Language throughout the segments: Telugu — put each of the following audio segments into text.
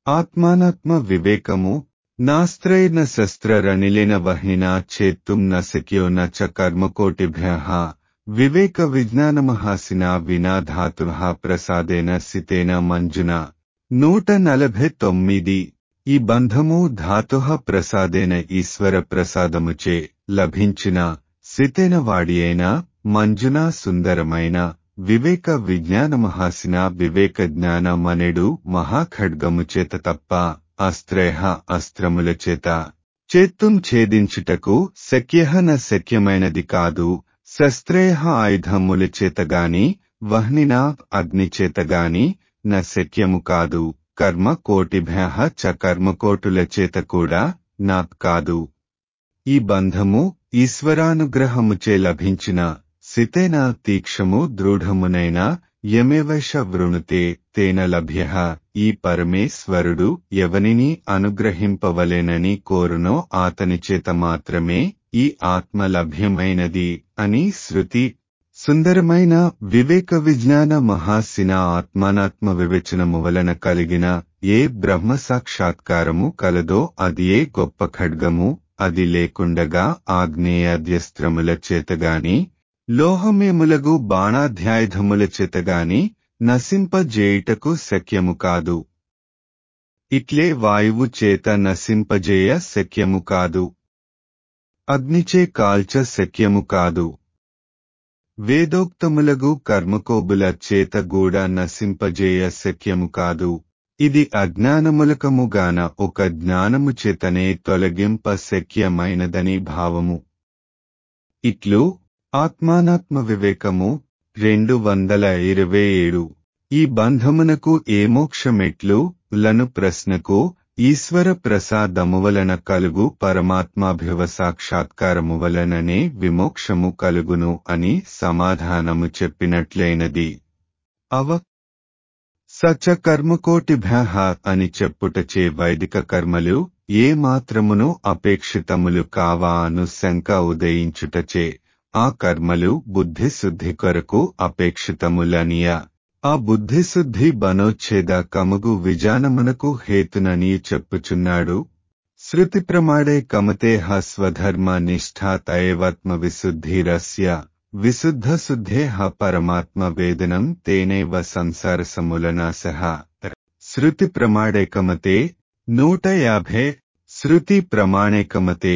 ఆత్మానాత్మ వివేకము నాస్త్రైర్న శస్త్రరణిలిన వహ్నినా చేత్తుం న శక్యో న చ కర్మకోటిభ్య వివేక విజ్ఞానమహాసిన వినా ధాతు ప్రసాదేన సితేన మంజున నూట నలభై తొమ్మిది ఈ బంధము ధాతు ప్రసాదేన ఈశ్వర ప్రసాదముచే లభించిన సితేన వాడి అయిన మంజున సుందరమైన వివేక విజ్ఞానమహాసిన వివేక జ్ఞానమనెడు మహాఖడ్గము చేత తప్ప అస్త్రేహ అస్త్రముల చేత చేత్తుం ఛేదించుటకు శక్యహన శక్యమైనది కాదు శస్త్రేహ ఆయుధముల చేతగాని వహ్నినా అగ్ని చేతగాని న శక్యము కాదు కర్మ కోటిభ్య చ కర్మకోటుల చేత కూడా నా కాదు ఈ బంధము ఈశ్వరానుగ్రహముచే లభించిన సితేన తీక్షము దృఢమునైన యమేవశ వృణుతే తేన లభ్య ఈ పరమేశ్వరుడు ఎవనిని అనుగ్రహింపవలెనని కోరునో అతని చేత మాత్రమే ఈ ఆత్మ లభ్యమైనది అని శృతి సుందరమైన వివేక విజ్ఞాన మహాసిన ఆత్మానాత్మ వివేచనము వలన కలిగిన ఏ బ్రహ్మ సాక్షాత్కారము కలదో అది ఏ గొప్ప ఖడ్గము అది లేకుండగా ఆగ్నేయాద్యస్త్రముల చేతగాని లోహమేములగు బాణాధ్యాయుధముల చేతగాని నశింపజేయుటకు శక్యము కాదు ఇట్లే వాయువు చేత నశింపజేయ శక్యము కాదు అగ్నిచే కాల్చ శక్యము కాదు వేదోక్తములగు కర్మకోబుల చేత గూడా నశింపజేయ శక్యము కాదు ఇది అజ్ఞానములకముగాన ఒక జ్ఞానము చేతనే తొలగింప శక్యమైనదని భావము ఇట్లు ఆత్మానాత్మ వివేకము రెండు వందల ఇరవై ఏడు ఈ బంధమునకు ఏ మోక్షమెట్లు లను ప్రశ్నకు ఈశ్వర ప్రసాదము వలన కలుగు పరమాత్మాభివ సాక్షాత్కారము వలననే విమోక్షము కలుగును అని సమాధానము చెప్పినట్లైనది అవ సచ కర్మకోటిభ్య అని చెప్పుటచే వైదిక కర్మలు ఏ మాత్రమును అపేక్షితములు కావా అను శంక ఉదయించుటచే ఆ కర్మలు బుద్ధిశుద్ధి కొరకు అపేక్షితములనియ ఆ బుద్ధిశుద్ధి బనోచ్ఛేద కముగు విజానమునకు హేతునని చెప్పుచున్నాడు శృతి ప్రమాడే కమతే స్వధర్మ నిష్ఠా తయవత్మ విశుద్ధిరస్య విశుద్ధ శుద్ధే పరమాత్మ వేదనం తేనేవ సంసార సమూలనాశ శృతి ప్రమాణేకమతే నూట యాభై శృతి ప్రమాణేకమతే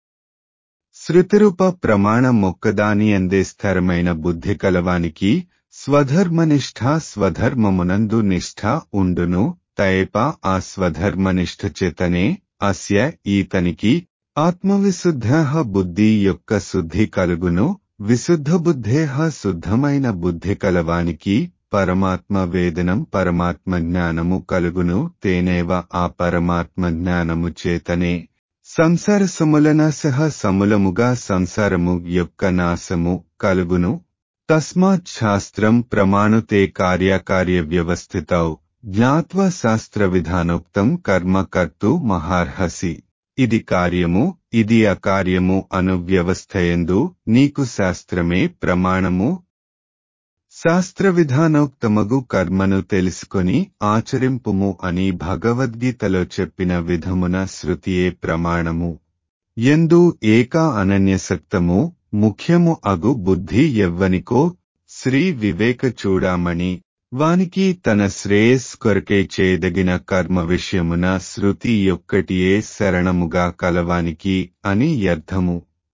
శృతిరూప ప్రమాణం ఒక్కదాని అందే స్థిరమైన బుద్ధి కలవానికి స్వధర్మనిష్ఠ స్వధర్మమునందు నిష్ఠ ఉండును తయప ఆ స్వధర్మనిష్ఠ చేతనే అస్య ఈతనికి ఆత్మవిశుద్ధ బుద్ధి యొక్క శుద్ధి కలుగును విశుద్ధ బుద్ధేహ శుద్ధమైన బుద్ధి కలవానికి పరమాత్మ వేదనం పరమాత్మ జ్ఞానము కలుగును తేనేవ ఆ పరమాత్మ జ్ఞానము చేతనే సంసార సములన సహ సమూలముగా సంసారము యొక్క నాశము కలుగును తస్మాత్ శాస్త్రం ప్రమాణుతే కార్యకార్య వ్యవస్థితౌ జ్ఞాత్వ శాస్త్ర విధానోక్తం కర్మ కర్తు మహార్హసి ఇది కార్యము ఇది అకార్యము అను వ్యవస్థయందు నీకు శాస్త్రమే ప్రమాణము శాస్త్ర విధానోక్తమగు కర్మను తెలుసుకొని ఆచరింపుము అని భగవద్గీతలో చెప్పిన విధమున శృతియే ప్రమాణము ఎందు ఏకా అనన్యసక్తము ముఖ్యము అగు బుద్ధి ఎవ్వనికో శ్రీ వివేక చూడామణి వానికి తన శ్రేయస్ కొరకే చేయదగిన కర్మ విషయమున శృతి యొక్కటియే శరణముగా కలవానికి అని అర్థము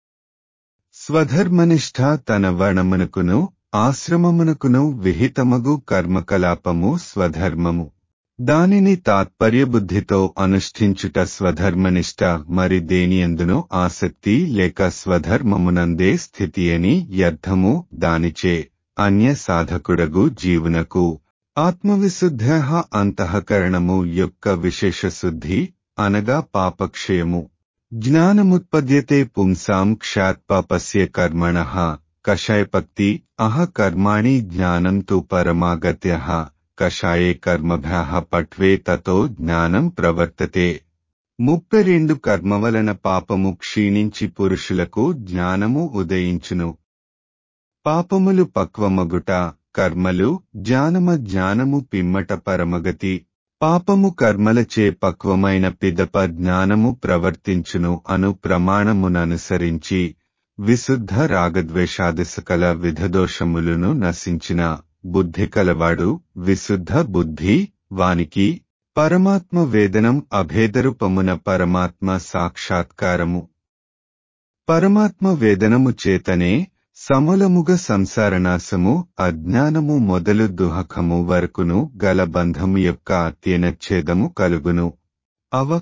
స్వధర్మనిష్ఠ తన వర్ణమునకును ఆశ్రమమునకును విహితమగు కర్మకలాపము స్వధర్మము దానిని తాత్పర్యబుద్ధితో అనుష్ఠించుట స్వధర్మనిష్ట మరి దేనియందును ఆసక్తి లేక స్వధర్మమునందే స్థితి అని అర్థము దానిచే అన్య సాధకుడగు జీవునకు ఆత్మవిశుద్ధ అంతఃకరణము యొక్క విశేష శుద్ధి అనగా పాపక్షయము జ్ఞానముత్పద్యతే పుంసాం క్షాత్పాపస్య కర్మణ కషాయపక్తి అహ కర్మాణి జ్ఞానం తు పరమాగత్య కషాయే కర్మభ్య పట్వే తతో జ్ఞానం ప్రవర్తతే ముప్పై రెండు కర్మ వలన పాపము క్షీణించి పురుషులకు జ్ఞానము ఉదయించును పాపములు పక్వమగుట కర్మలు జ్ఞానమ జ్ఞానము పిమ్మట పరమగతి పాపము కర్మలచే పక్వమైన పిదప జ్ఞానము ప్రవర్తించును అను ప్రమాణముననుసరించి విశుద్ధ రాగద్వేషాది సకల విధదోషములను నశించిన బుద్ధి కలవాడు విశుద్ధ బుద్ధి వానికి పరమాత్మ వేదనం అభేదరూపమున పరమాత్మ సాక్షాత్కారము పరమాత్మ వేదనము చేతనే సమూలముగ సంసారనాశము అజ్ఞానము మొదలు దుహకము వరకును గల బంధము యొక్క అత్యనచ్ఛేదము కలుగును అవ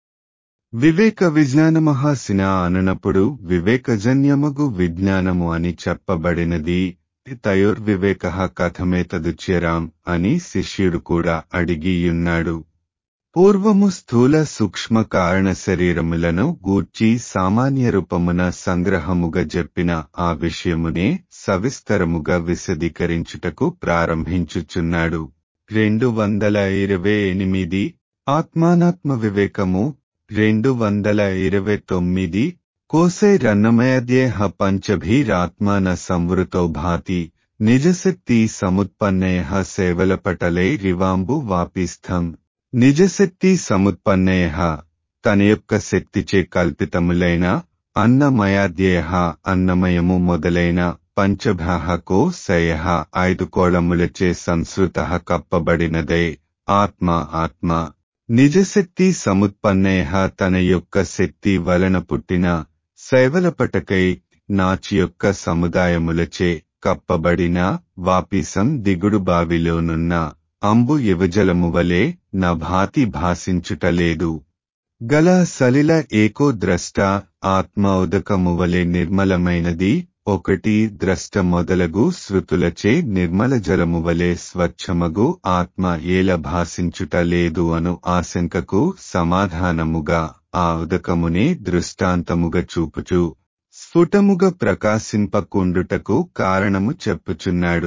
వివేక విజ్ఞానమహాసిన అననప్పుడు వివేకజన్యమగు విజ్ఞానము అని చెప్పబడినది తయోర్వివేక కథమేతదుచ్యరాం అని శిష్యుడు కూడా అడిగియున్నాడు పూర్వము స్థూల సూక్ష్మ కారణ శరీరములను గూర్చి సామాన్య రూపమున సంగ్రహముగా చెప్పిన ఆ విషయమునే సవిస్తరముగా విశదీకరించుటకు ప్రారంభించుచున్నాడు రెండు వందల ఇరవై ఎనిమిది ఆత్మానాత్మ వివేకము రెండు వందల ఇరవై తొమ్మిది కోసైరన్నమయదేహ పంచభీరాత్మాన సంవృతో భాతి నిజశక్తి సముత్పన్నయ సేవలపటలై రివాంబు వాపిస్థం నిజశక్తి సముత్పన్నయ తన యొక్క శక్తిచే కల్పితములైన అన్నమయాద్యేయ అన్నమయము మొదలైన పంచభాహకో సయ ఐదు కోళములచే సంస్కృత కప్పబడినదే ఆత్మ ఆత్మ నిజశక్తి సముత్పన్నయ తన యొక్క శక్తి వలన పుట్టిన శైవలపటకై నాచి యొక్క సముదాయములచే కప్పబడిన వాపిసం దిగుడు బావిలోనున్న అంబు యువజలము వలె నా భాతి భాసించుటలేదు గల సలిల ఏకో ద్రష్ట ఆత్మ ఉదకము వలె నిర్మలమైనది ఒకటి ద్రష్ట మొదలగు శృతులచే నిర్మల జలము వలె స్వచ్ఛమగు ఆత్మ ఏల భాసించుట లేదు అను ఆశంకకు సమాధానముగా ఆ ఉదకమునే దృష్టాంతముగా చూపుచు స్ఫుటముగా ప్రకాశింపకుండుటకు కారణము చెప్పుచున్నాడు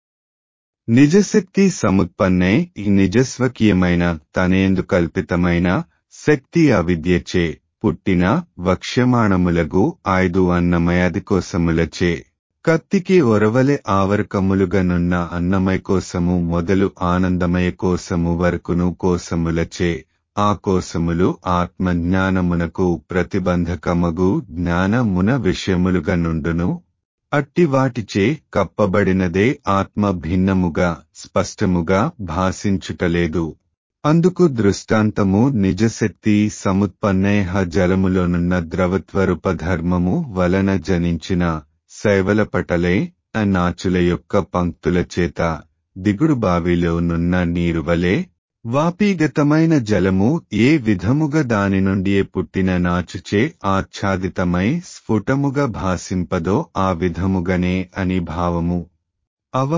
నిజశక్తి సముత్పన్నే ఈ నిజస్వకీయమైన తనేందు కల్పితమైన శక్తి అవిద్యచే పుట్టిన వక్ష్యమాణములగు ఐదు అన్నమయాది కోసములచే కత్తికి ఒరవలె ఆవరకములుగనున్న అన్నమయ కోసము మొదలు ఆనందమయ కోసము వరకును కోసములచే ఆ కోసములు ఆత్మజ్ఞానమునకు ప్రతిబంధకమగు జ్ఞానమున విషయములుగా నుండును అట్టి వాటిచే కప్పబడినదే ఆత్మ భిన్నముగా స్పష్టముగా భాషించుటలేదు అందుకు దృష్టాంతము నిజశక్తి సముత్పన్నయ జలములోనున్న ద్రవత్వరూప ధర్మము వలన జనించిన శైవలపటలే నాచుల యొక్క పంక్తుల చేత దిగుడు బావిలోనున్న నీరు వలె వాపీగతమైన జలము ఏ విధముగా దాని నుండి పుట్టిన నాచుచే ఆచ్ఛాదితమై స్ఫుటముగా భాసింపదో ఆ విధముగనే అని భావము అవ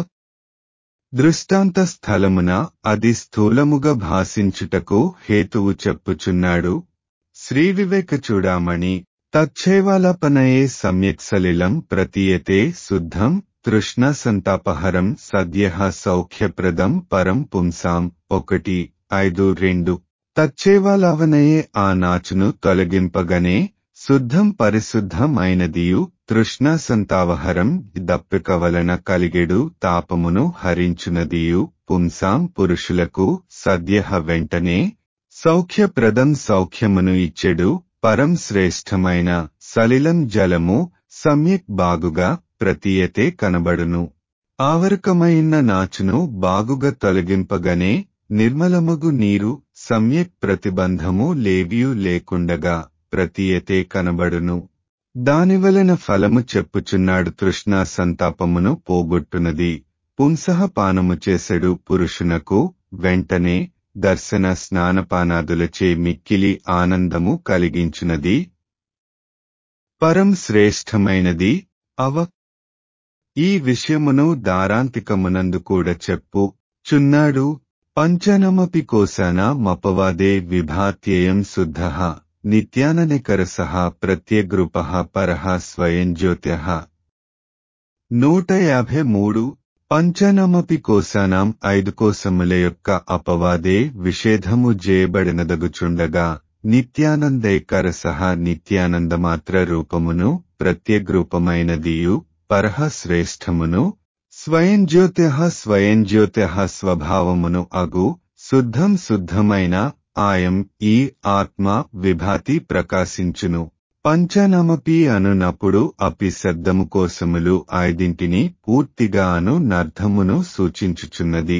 దృష్టాంత స్థలమున అది స్థూలముగా భాసించుటకు హేతువు చెప్పుచున్నాడు శ్రీవివేక చూడామణి తచ్చైవాలాపనయే సమ్యక్ సలిలం ప్రతీయతే శుద్ధం తృష్ణ సంతాపహరం సద్య సౌఖ్యప్రదం పరం పుంసాం ఒకటి ఐదు రెండు తచ్చేవాలవనయే ఆ నాచును తొలగింపగనే శుద్ధం పరిశుద్ధం అయినదియు తృష్ణ సంతావహరం దప్పిక వలన కలిగెడు తాపమును హరించునదియు పుంసాం పురుషులకు సద్య వెంటనే సౌఖ్యప్రదం సౌఖ్యమును ఇచ్చెడు పరం శ్రేష్టమైన సలిలం జలము సమ్యక్ బాగుగా ప్రతీయతే కనబడును ఆవరకమైన నాచును బాగుగా తొలగింపగనే నిర్మలమగు నీరు సమ్యక్ ప్రతిబంధము లేవియు లేకుండగా ప్రతీయతే కనబడును దానివలన ఫలము చెప్పుచున్నాడు తృష్ణా సంతాపమును పోగొట్టునది పుంసహ పానము చేసెడు పురుషునకు వెంటనే దర్శన స్నానపానాదులచే మిక్కిలి ఆనందము కలిగించునది పరం శ్రేష్టమైనది అవ ఈ విషయమును దారాంతికమునందు కూడా చెప్పు చున్నాడు పంచనమపి కోశాన మపవాదే విభాత్యేయం శుద్ధ నిత్యాననికరస ప్రత్యగ్రూప పరః స్వయం జ్యోత్య నూట యాభై మూడు పంచనమపి కోశానాం ఐదు కోశముల యొక్క అపవాదే విషేధము చేయబడినదగుచుండగా నిత్యానందైకరస నిత్యానందమాత్ర రూపమును ప్రత్యగ్రూపమైనదియు పరహ శ్రేష్టమును స్వయం జ్యోత్య స్వయం జ్యోత్య స్వభావమును అగు శుద్ధం శుద్ధమైన ఆయం ఈ ఆత్మ విభాతి ప్రకాశించును పంచనమపి అనునప్పుడు అపి శబ్దము కోసములు ఐదింటిని పూర్తిగా అను నర్థమును సూచించుచున్నది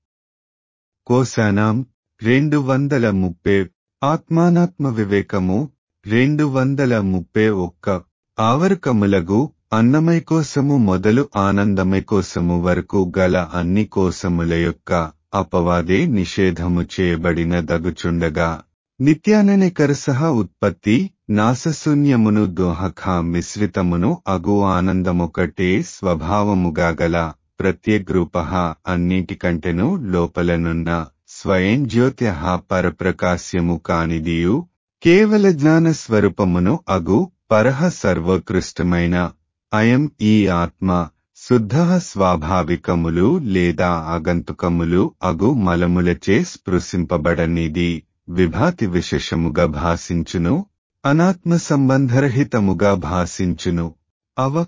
కోశానాం రెండు వందల ముప్పై ఆత్మానాత్మ వివేకము రెండు వందల ముప్పై ఒక్క ఆవరకములగు అన్నమయ కోసము మొదలు ఆనందమయ కోసము వరకు గల అన్ని కోసముల యొక్క అపవాదే నిషేధము చేయబడిన దగుచుండగా నిత్యాననికర సహ ఉత్పత్తి నాసశూన్యమును దోహక మిశ్రితమును అగు ఆనందమొకటే స్వభావముగా గల ప్రత్యేగ్రూప అన్నిటికంటెను లోపలనున్న స్వయం జ్యోత్య పరప్రకాశ్యము కానిదియు కేవల జ్ఞాన స్వరూపమును అగు పరహ సర్వోత్కృష్టమైన అయం ఈ ఆత్మ శుద్ధ స్వాభావికములు లేదా ఆగంతుకములు అగు మలములచే స్పృశింపబడనిది విభాతి విశేషముగా భాసించును అనాత్మ సంబంధరహితముగా భాసించును అవ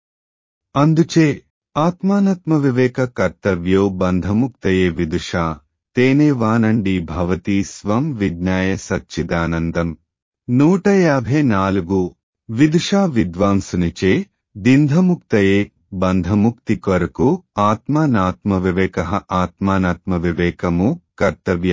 అందుచే ఆత్మానాత్మ వివేక కర్తవ్యో బంధముక్తయే విదుష తేనే వానండి భవతి స్వం విజ్ఞాయ సచ్చిదానందం నూట యాభై నాలుగు విదుషా విద్వాంసునిచే దింధముక్తయే బంధముక్తి కొరకు ఆత్మానాత్మ వివేక ఆత్మానాత్మ వివేకము కర్తవ్య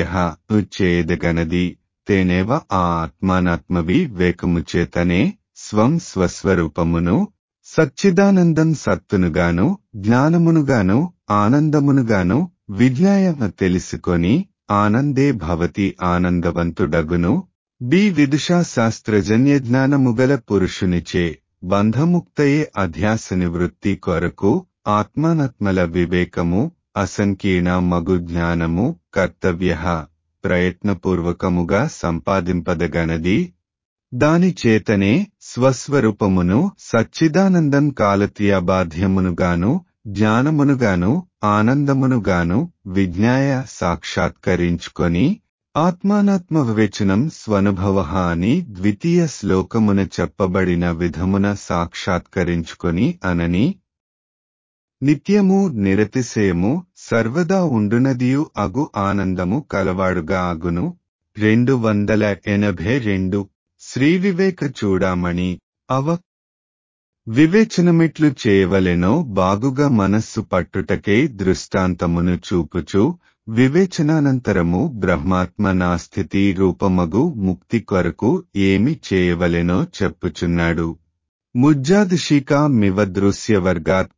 చేయదగనది తేనేవ ఆ ఆత్మానాత్మ వివేకము చేతనే స్వం స్వస్వరూపమును సచ్చిదానందం సత్తునుగాను జ్ఞానమునుగాను ఆనందమునుగాను విజ్ఞాయ తెలుసుకొని ఆనందే భవతి ఆనందవంతుడగును బి విదుషా శాస్త్రజన్య జ్ఞానముగల పురుషునిచే బంధముక్తయే అధ్యాస నివృత్తి కొరకు ఆత్మానత్మల వివేకము అసంకీర్ణ మగు జ్ఞానము కర్తవ్య ప్రయత్నపూర్వకముగా సంపాదింపదగనది దాని చేతనే స్వస్వరూపమును సచ్చిదానందం కాలతీయబాధ్యమునుగాను జ్ఞానమునుగాను ఆనందమునుగాను విజ్ఞాయ సాక్షాత్కరించుకొని ఆత్మానాత్మ వివేచనం స్వనుభవ అని ద్వితీయ శ్లోకమున చెప్పబడిన విధమున సాక్షాత్కరించుకొని అనని నిత్యము నిరతిశయము సర్వదా ఉండునదియు అగు ఆనందము కలవాడుగా అగును రెండు వందల ఎనభై రెండు శ్రీ వివేక చూడామణి అవ వివేచనమిట్లు చేయవలెనో బాగుగా మనస్సు పట్టుటకే దృష్టాంతమును చూపుచు వివేచనానంతరము బ్రహ్మాత్మ నా స్థితి రూపమగు ముక్తి కొరకు ఏమి చేయవలెనో చెప్పుచున్నాడు ముజ్జాదిశికా మివ దృశ్యవర్గాత్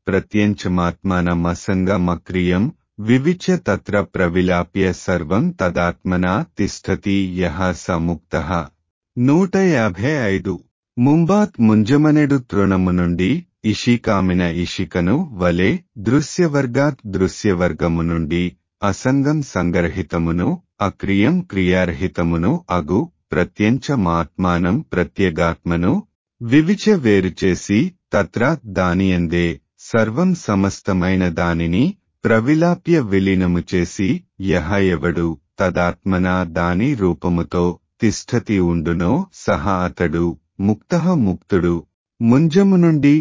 ప్రత్యంచమాత్మానమసంగమక్రియం వివిచ్య తత్ర ప్రవిలాప్య సర్వం తదాత్మనా తిష్టతి యహ సముక్త నూట యాభై ఐదు ముంబాత్ ముంజమనెడు తృణము నుండి ఇషికామిన ఇషికను వలె దృశ్యవర్గాత్ దృశ్యవర్గము నుండి అసంగం సంగరహితమును అక్రియం క్రియారహితమును అగు ప్రత్యంచమాత్మానం ప్రత్యేగాత్మను వివిచ వేరుచేసి తత్ర దానియందే సర్వం సమస్తమైన దానిని ప్రవిలాప్య విలీనము చేసి యహ ఎవడు తదాత్మనా దాని రూపముతో తిష్టతి ఉండునో సహా అతడు ముక్త ముక్తుడు ముంజము నుండి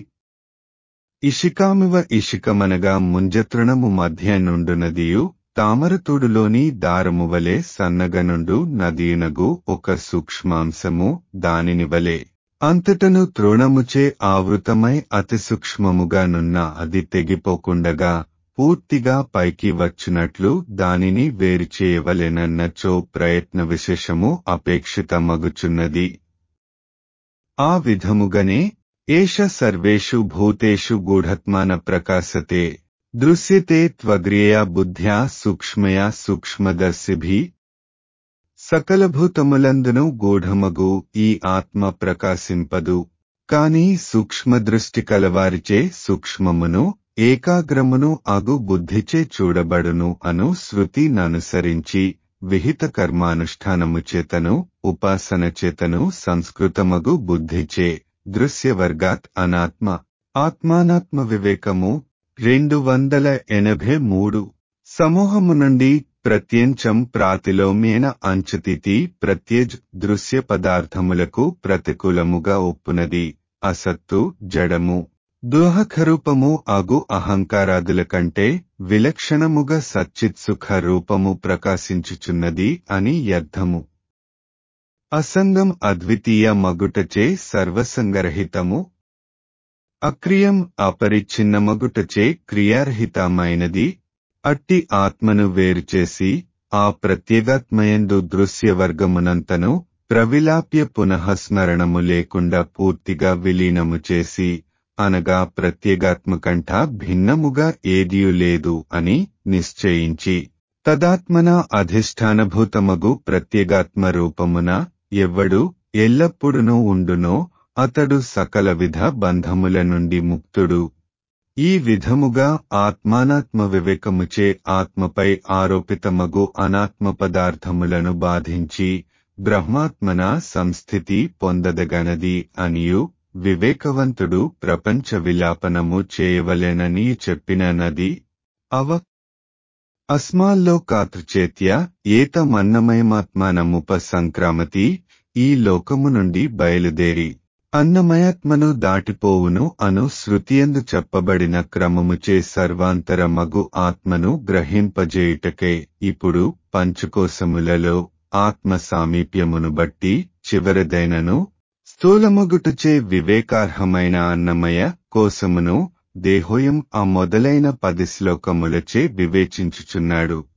ఇషికామివ ఇషికమనగా ముంజతృణము మధ్య నుండునదియు తామరతూడులోని దారము వలె సన్నగనుండు నదీనగు ఒక సూక్ష్మాంశము దానిని వలె అంతటను తృణముచే ఆవృతమై అతి సూక్ష్మముగానున్న అది తెగిపోకుండగా పూర్తిగా పైకి వచ్చినట్లు దానిని వేరు చేయవలెనన్నచో ప్రయత్న విశేషము అపేక్షితమగుచున్నది ఆ విధముగనే ఏష సర్వేషు భూతేషు గూఢత్మాన ప్రకాశతే దృశ్యతే త్వగ్రియా బుద్ధ్యా సూక్ష్మయా సూక్ష్మదర్శిభి సకలభూతములందును గూఢమగు ఈ ఆత్మ ప్రకాశింపదు కాని సూక్ష్మదృష్టి కలవారిచే సూక్ష్మమును ఏకాగ్రమును అగు బుద్ధిచే చూడబడును అను శృతి ననుసరించి విహిత కర్మానుష్ఠానము చేతను ఉపాసన చేతను సంస్కృతమగు బుద్ధిచే దృశ్యవర్గాత్ అనాత్మ ఆత్మానాత్మ వివేకము రెండు వందల ఎనభై మూడు సమూహము నుండి ప్రత్యంచం ప్రాతిలోమ్యేన అంచతితి ప్రత్యజ్ దృశ్య పదార్థములకు ప్రతికూలముగా ఒప్పునది అసత్తు జడము దుహఖరూపము అగు అహంకారాదుల కంటే విలక్షణముగా సచ్చిత్సుఖ రూపము ప్రకాశించుచున్నది అని అర్థము అసంగం అద్వితీయ మగుటచే సర్వసంగరహితము అక్రియం అపరిచ్ఛిన్నమగుటచే క్రియారహితమైనది అట్టి ఆత్మను వేరుచేసి ఆ ప్రత్యేగాత్మయందు దృశ్యవర్గమునంతను ప్రవిలాప్య పునఃస్మరణము లేకుండా పూర్తిగా విలీనము చేసి అనగా ప్రత్యేగాత్మకంఠ భిన్నముగా ఏదియు లేదు అని నిశ్చయించి తదాత్మన అధిష్టానభూతమగు ప్రత్యేగాత్మ రూపమున ఎవ్వడు ఎల్లప్పుడునూ ఉండునో అతడు సకల విధ బంధముల నుండి ముక్తుడు ఈ విధముగా ఆత్మానాత్మ వివేకముచే ఆత్మపై ఆరోపితమగు అనాత్మ పదార్థములను బాధించి బ్రహ్మాత్మన సంస్థితి పొందదగనది అనియు వివేకవంతుడు ప్రపంచ విలాపనము చేయవలెనని చెప్పిన నది అవ అస్మాల్లో కాతృచేత్య ఏతమన్నమయమాత్మానముప సంక్రామతి ఈ లోకము నుండి బయలుదేరి అన్నమయాత్మను దాటిపోవును అను శృతియందు చెప్పబడిన క్రమముచే సర్వాంతరమగు ఆత్మను గ్రహింపజేయుటకై ఇప్పుడు పంచకోశములలో ఆత్మ సామీప్యమును బట్టి చివరిదైనను స్థూలమగుటుచే వివేకార్హమైన అన్నమయ కోశమును దేహోయం ఆ మొదలైన పది శ్లోకములచే వివేచించుచున్నాడు